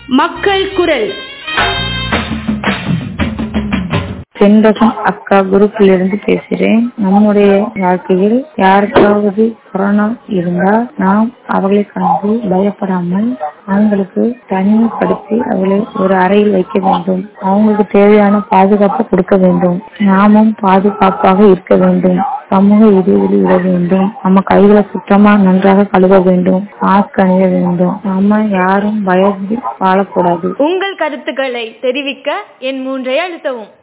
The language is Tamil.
மக்கள் குரல் செண்பகம் அக்கா குரூப்ல இருந்து பேசுறேன் நம்முடைய வாழ்க்கையில் யாருக்காவது கொரோனா இருந்தால் நாம் அவர்களை கண்டு பயப்படாமல் அவங்களுக்கு தனிமைப்படுத்தி அவர்களை ஒரு அறையில் வைக்க வேண்டும் அவங்களுக்கு தேவையான பாதுகாப்பு கொடுக்க வேண்டும் நாமும் பாதுகாப்பாக இருக்க வேண்டும் சமூக இடைவெளி விட வேண்டும் நம்ம கைகளை சுத்தமா நன்றாக கழுவ வேண்டும் மாஸ்க் அணிய வேண்டும் நம்ம யாரும் பயந்து வாழக்கூடாது உங்கள் கருத்துக்களை தெரிவிக்க என் மூன்றை அழுத்தவும்